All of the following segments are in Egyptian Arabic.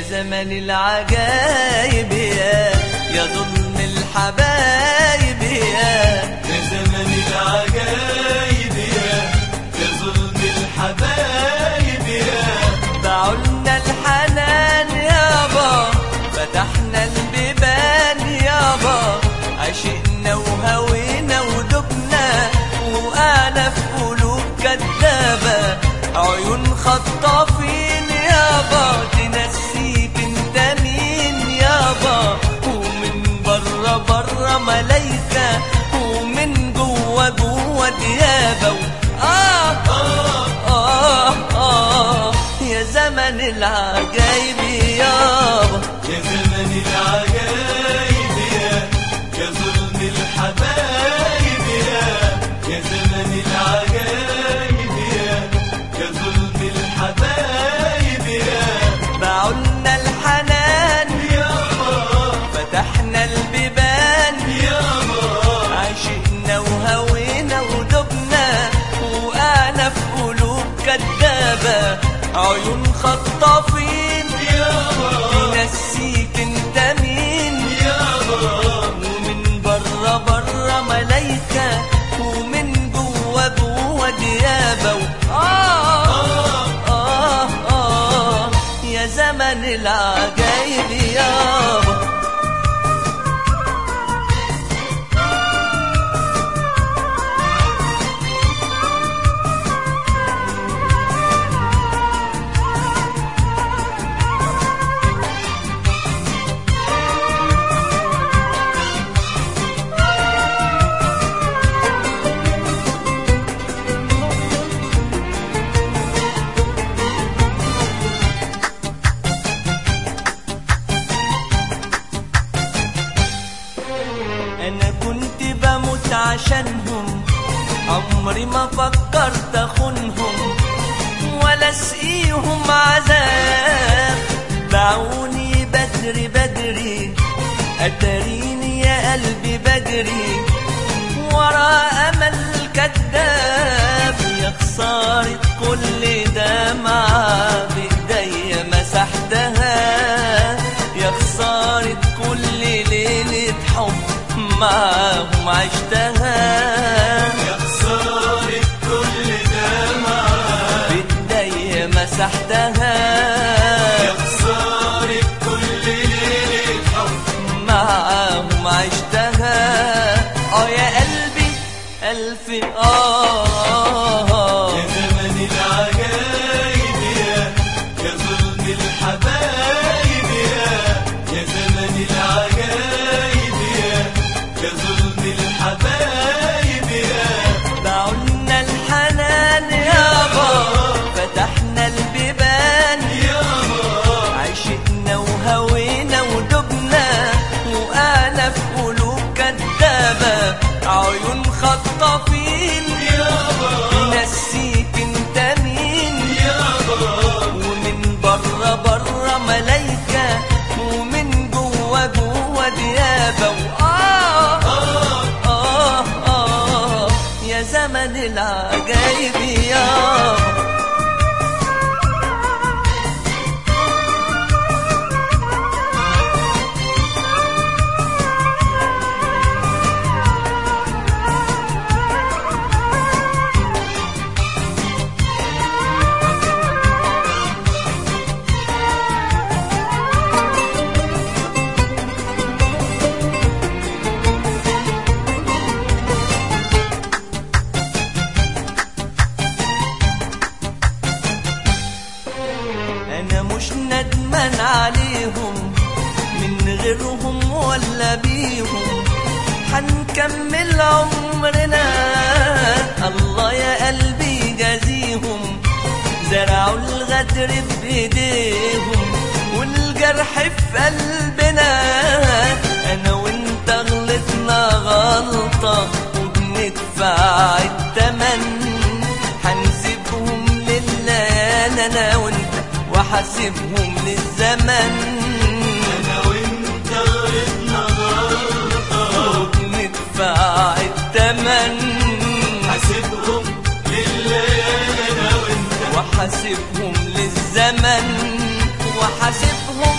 زمن العجايب يا يا ظلم الحبايب يا يا زمن العجايب يا يا ظلم الحبايب يا باعولنا الحنان يابا فتحنا البيبان يابا عشقنا وهوينا ودبنا وقعنا في قلوب كدابة عيون خطافين يابا تنسيك انت مين يابا ومن بره بره ملايكة ومن جوه جوه ديابة و- آه آه آه آه يا زمن العجايب يابا يا زمن العجايب يا يا ظلم الحبايب يا يا زمن العجايب يا يا ظلم الحبايب يا باعولنا الحنان يابا فتحنا البيبان يابا عشقنا وهوينا ودبنا وقعنا في قلوب كدابة عيون خطافين يابا تنسيك انت مين يابا ومن بره بره ملايكة ومن جوه جوه ديابة و- آه آه آه يا زمن العجايب يابا انا كنت بموت عشانهم عمري ما فكرت اخونهم ولا اسقيهم عذاب باعوني بدري بدري اتريني يا قلبي بجري ورا امل كذاب يا خسارة كل دمعة بايديا مسحتها يا خسارة كل ليلة حب معاهم عشتها يا خسارة كل دمعة بايديا مسحتها يا خسارة كل ليلة حب معاهم عشتها اه يا قلبي ألف آه يا زمن العجايب يا يا ظلم الحبايب يا يا زمن العجايب يا يا ظلم الحبايب يا باعولنا الحنان يابا فتحنا البيبان يابا عشقنا وهوينا ودبنا وقعنا في قلوب كدابة عيون خطافين يابا نسيك انت مين يابا ومن بره بره ملايكة ومن جوه جوه ديابة وآه آه آه آه يا زمن العجايب يابا انا مش ندمان عليهم من غيرهم ولا بيهم حنكمل عمرنا الله يا قلبي جازيهم زرعوا الغدر بايديهم والجرح في قلبنا انا وانت غلطنا غلطة وبندفع التمن هنسيبهم لله انا وانت وحاسبهم للزمن انا وانت غلطنا غلطة وبندفع التمن حاسبهم لله انا وانت وحاسبهم للزمن وح حاسبهم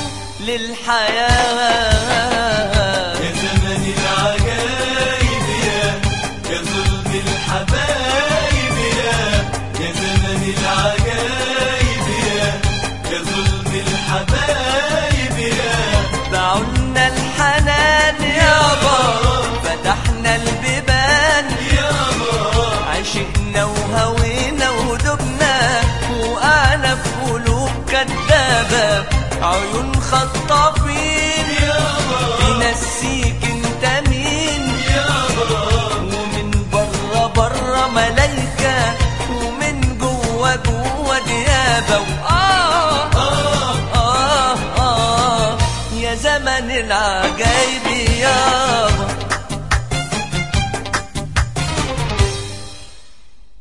للحياة يا زمن العجايب يا يا ظلم الحبايب يا يا زمن العجايب يا يا ظلم الحبايب يا باعولنا الحنان يابا فتحنا البيبان يابا عشقنا وهوينا ودبنا وقعنا في قلوب كدابة عيون خطافين يابا تنسيك انت مين يابا ومن بره بره ملايكة ومن جوه جوه ديابة وآه آه آه آه يا زمن العجايب يا